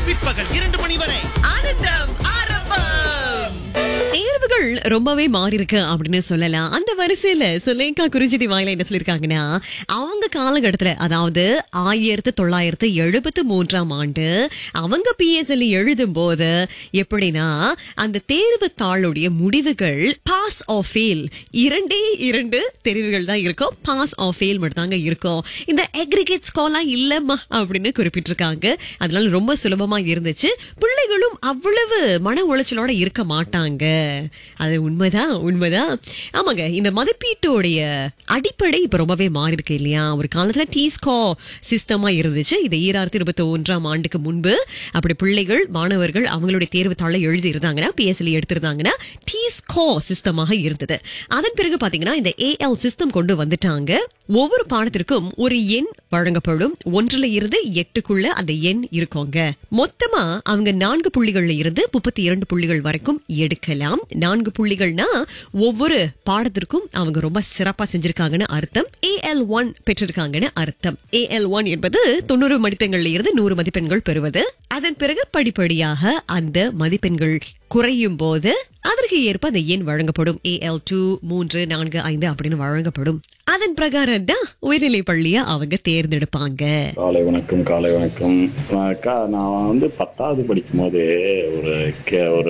பிற்பகல் இரண்டு மணி வரை ஆனந்தம் ஆரம்பம் தேர்வுகள் ரொம்பவே மாறி இருக்கு அப்படின்னு சொல்லலாம் அந்த வரிசையில சுலேகா குறிஞ்சிதி வாயில என்ன சொல்லிருக்காங்கன்னா அவங்க காலகட்டத்துல அதாவது ஆயிரத்தி தொள்ளாயிரத்தி எழுபத்தி மூன்றாம் ஆண்டு அவங்க பிஎஸ்எல் எழுதும் போது எப்படின்னா அந்த தேர்வு தாளுடைய முடிவுகள் பாஸ் ஆஃப் ஃபெயில் இரண்டே இரண்டு தெரிவுகள் தான் இருக்கும் பாஸ் ஆஃப் ஃபெயில் மட்டும் தாங்க இருக்கும் இந்த அக்ரிகேட் ஸ்கோலாம் இல்லம்மா அப்படின்னு குறிப்பிட்டிருக்காங்க அதனால ரொம்ப சுலபமா இருந்துச்சு பிள்ளைகளும் அவ்வளவு மன உளைச்சலோட இருக்க மாட்டாங்க அது உண்மைதான் உண்மைதான் ஆமாங்க இந்த மதிப்பீட்டோடைய அடிப்படை இப்ப ரொம்பவே மாறி இருக்கு இல்லையா ஒரு காலத்துல டி ஸ்கோ சிஸ்டமா இருந்துச்சு இது ஈராயிரத்தி இருபத்தி ஒன்றாம் ஆண்டுக்கு முன்பு அப்படி பிள்ளைகள் மாணவர்கள் அவங்களுடைய தேர்வு தாளை எழுதி இருந்தாங்கன்னா பிஎஸ்எல் எடுத்திருந்தாங்கன்னா டி ஸ்கோ சிஸ்டமாக இருந்தது அதன் பிறகு பாத்தீங்கன்னா இந்த ஏஎல் சிஸ்டம் கொண்டு வந்துட்டாங்க ஒவ்வொரு பாடத்திற்கும் ஒரு எண் வழங்கப்படும் ஒன்றுல இருந்து எட்டுக்குள்ள அந்த எண் இருக்குங்க மொத்தமா அவங்க நான்கு புள்ளிகள்ல இருந்து முப்பத்தி இரண்டு புள்ளிகள் வரைக்கும் எடுக்கலாம் நான்கு புள்ளிகள்னா ஒவ்வொரு பாடத்திற்கும் அவங்க ரொம்ப சிறப்பா செஞ்சிருக்காங்கன்னு அர்த்தம் ஏஎல் ஒன் பெற்றிருக்காங்கன்னு அர்த்தம் ஏஎல் ஒன் என்பது தொண்ணூறு மதிப்பெண்கள்ல இருந்து நூறு மதிப்பெண்கள் பெறுவது அதன் பிறகு படிப்படியாக அந்த மதிப்பெண்கள் குறையும் போது அதற்கு ஏற்ப அந்த எண் வழங்கப்படும் ஏஎல் டூ மூன்று நான்கு ஐந்து அப்படின்னு வழங்கப்படும் அதன் பிரகாரம் தான் உயர்நிலை பள்ளிய அவங்க தேர்ந்தெடுப்பாங்க காலை வணக்கம் காலை வணக்கம் நான் அக்கா நான் வந்து பத்தாவது படிக்கும் போது ஒரு கே ஒரு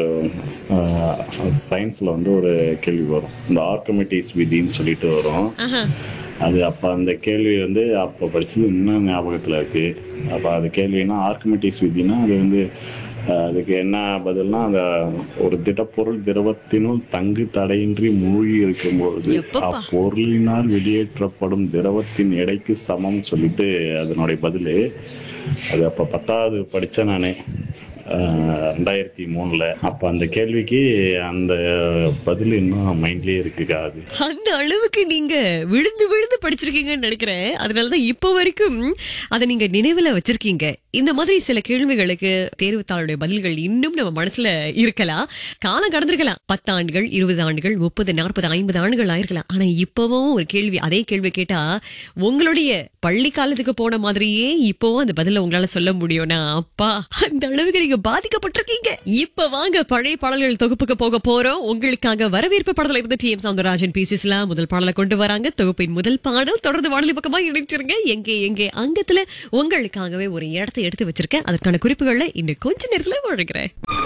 சயின்ஸில் வந்து ஒரு கேள்வி வரும் இந்த ஆர்கமெட்டிஸ் விதின்னு சொல்லிட்டு வரும் அது அப்போ அந்த கேள்வி வந்து அப்போ படிச்சது இன்னும் ஞாபகத்தில் இருக்கு அப்போ அது கேள்வினா ஆர்கமெட்டிஸ் விதினா அது வந்து அஹ், அதுக்கு என்ன பதில்னா அந்த ஒரு திடப்பொருள் திரவத்தினுள் தங்கு தடையின்றி மூழ்கி இருக்கும்பொழுது எப்பப்பா. அப்பொருளினால் வெளியேற்றப்படும் திரவத்தின் எடைக்கு சமம் சொல்லிட்டு அதனுடைய பதில் அது அப்போ பத்தாவது படித்தேன் நான் ரெண்டாயிரத்தி மூணில் அப்போ அந்த கேள்விக்கு அந்த பதில் இன்னும் மைண்ட்லேயே இருக்குக்கா அது அந்த அளவுக்கு நீங்க விழுந்து விழுந்து படிச்சிருக்கீங்கன்னு நினைக்கிறேன் அதனாலதான் இப்போ வரைக்கும் அதை நீங்க நினைவுல வச்சிருக்கீங்க இந்த மாதிரி சில கேள்விகளுக்கு தேர்வுத்தாளுடைய பதில்கள் இன்னும் நம்ம மனசுல இருக்கலாம் காலம் கடந்திருக்கலாம் பத்து ஆண்டுகள் இருபது ஆண்டுகள் முப்பது நாற்பது ஐம்பது ஆண்டுகள் ஆயிருக்கலாம் ஆனா இப்பவும் ஒரு கேள்வி அதே கேள்வி கேட்டா உங்களுடைய பள்ளி காலத்துக்கு போன மாதிரியே இப்பவும் அந்த பதில உங்களால சொல்ல முடியும்னா அப்பா அந்த அளவுக்கு நீங்க பாதிக்கப்பட்டிருக்கீங்க இப்ப வாங்க பழைய பாடல்கள் தொகுப்புக்கு போக போறோம் உங்களுக்காக வரவேற்பு பாடலை இருந்து டி எம் சவுந்தரராஜன் பீசிஸ்ல முதல் பாடலை கொண்டு வராங்க தொகுப்பின் முதல் பாடல் தொடர்ந்து வானொலி பக்கமா இணைச்சிருங்க எங்கே எங்கே அங்கத்துல உங்களுக்காகவே ஒரு இடத்தை எடுத்து வச்சிருக்கேன் அதற்கான குறிப்புகளை இன்னும் கொஞ்ச நேரத்துல வழங்குறேன்